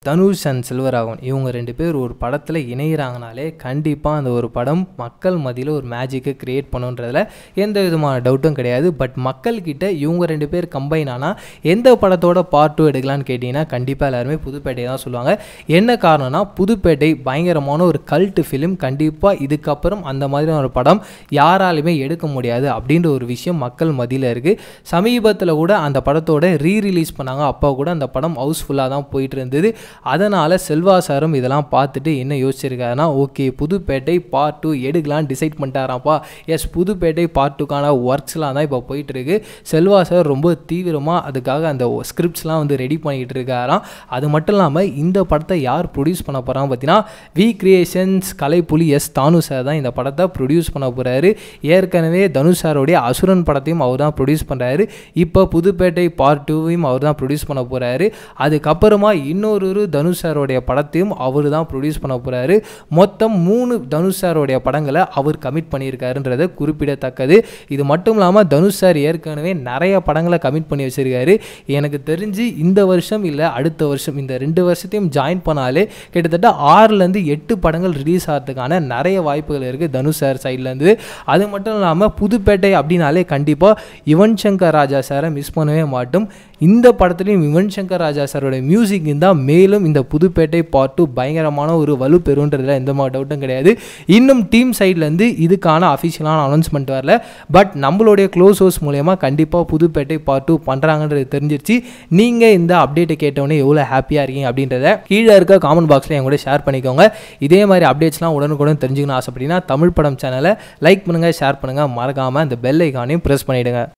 Dhanush and Selvaraghavan இவங்க ரெண்டு பேர் ஒரு படத்தில் இணையிறாங்கனாலே கண்டிப்பாக அந்த ஒரு படம் மக்கள் மத்தியில் ஒரு மேஜிக்கை க்ரியேட் பண்ணுன்றதுல எந்த விதமான டவுட்டும் கிடையாது பட் மக்கள்கிட்ட இவங்க ரெண்டு பேர் கம்பைன் ஆனால் எந்த படத்தோட பார்ட் டூ எடுக்கலான்னு கேட்டிங்கன்னா கண்டிப்பாக எல்லாருமே புதுப்பேட்டை தான் சொல்லுவாங்க என்ன காரணம்னா புதுப்பேட்டை பயங்கரமான ஒரு கல்ட்டு ஃபிலிம் கண்டிப்பாக இதுக்கப்புறம் அந்த மாதிரியான ஒரு படம் யாராலுமே எடுக்க முடியாது அப்படின்ற ஒரு விஷயம் மக்கள் மத்தியில் இருக்குது சமீபத்தில் கூட அந்த படத்தோட ரீ ரிலீஸ் பண்ணாங்க அப்போ கூட அந்த படம் ஹவுஸ்ஃபுல்லாக தான் போயிட்டு இருந்தது அதனால் செல்வா சாரும் இதெல்லாம் பார்த்துட்டு என்ன யோசிச்சிருக்காருன்னா ஓகே புதுப்பேட்டை பார்ட் டூ எடுக்கலான்னு டிசைட் பண்ணிட்டாராப்பா எஸ் புதுப்பேட்டை பார்ட் டூக்கான ஒர்க்ஸ்லாம் தான் இப்போ போயிட்டு இருக்கு செல்வா சார் ரொம்ப தீவிரமாக அதுக்காக அந்த ஸ்கிரிப்ட்ஸ்லாம் வந்து ரெடி பண்ணிக்கிட்டு இருக்காராம் அது மட்டும் இல்லாமல் இந்த படத்தை யார் ப்ரொடியூஸ் பண்ண போகிறாங்க பார்த்தீங்கன்னா V creations Kalaipuli S Thanu sir தான் இந்த படத்தை ப்ரொடியூஸ் பண்ண போகிறாரு ஏற்கனவே தனுஷ் சாரோடைய அசுரன் படத்தையும் அவர் தான் ப்ரொடியூஸ் பண்ணுறாரு இப்போ புதுப்பேட்டை பார்ட் டூவையும் அவர் தான் ப்ரொடியூஸ் பண்ண போகிறாரு அதுக்கப்புறமா இன்னொரு தனுஷ் சாரோடைய படத்தையும் அவர் தான் ப்ரொடியூஸ் பண்ண போகிறாரு மொத்தம் மூணு தனுஷ் சாரோடைய படங்களை அவர் கமிட் பண்ணியிருக்காருன்றது குறிப்பிடத்தக்கது இது மட்டும் இல்லாமல் தனுஷ் சார் ஏற்கனவே நிறைய படங்களை கமிட் பண்ணி வச்சிருக்காரு எனக்கு தெரிஞ்சு இந்த வருஷம் இல்லை அடுத்த வருஷம் இந்த ரெண்டு வருஷத்தையும் ஜாயின் பண்ணாலே கிட்டத்தட்ட ஆறுலேருந்து எட்டு படங்கள் ரிலீஸ் ஆகிறதுக்கான நிறைய வாய்ப்புகள் இருக்குது தனுஷ் சார் சைட்லேருந்து அது மட்டும் இல்லாமல் புதுப்பேட்டை அப்படின்னாலே கண்டிப்பாக யுவன் சங்கர் ராஜா சாரை மிஸ் பண்ணவே மாட்டோம் இந்த படத்துலையும் யுவன் சங்கர் ராஜா சாரோட மியூசிக் இருந்தால் மேலும் இந்த புதுப்பேட்டை பார்ட் டூ பயங்கரமான ஒரு வலு பெறுன்றதுல எந்த மாதிரி டவுட்டும் கிடையாது இன்னும் டீம் சைட்லேருந்து இதுக்கான அஃபிஷியலான அனௌன்ஸ்மெண்ட் வரல பட் நம்மளுடைய க்ளோஸ் ஹவுஸ் மூலயமா கண்டிப்பாக புதுப்பேட்டை பார்ட் டூ பண்ணுறாங்கன்றது தெரிஞ்சிருச்சு நீங்கள் இந்த அப்டேட்டை கேட்டவொடனே எவ்வளோ ஹாப்பியாக இருக்கீங்க அப்படின்றத கீழே இருக்க காமெண்ட் பாக்ஸில் என் கூட ஷேர் பண்ணிக்கோங்க இதே மாதிரி அப்டேட்ஸ்லாம் உடனுக்குடன் தெரிஞ்சுக்கணும் ஆசைப்பட்டீங்கன்னா தமிழ் படம் சேனலை லைக் பண்ணுங்கள் ஷேர் பண்ணுங்கள் மறக்காமல் இந்த பெல் ஐக்கானையும் ப்ரெஸ் பண்ணிவிடுங்க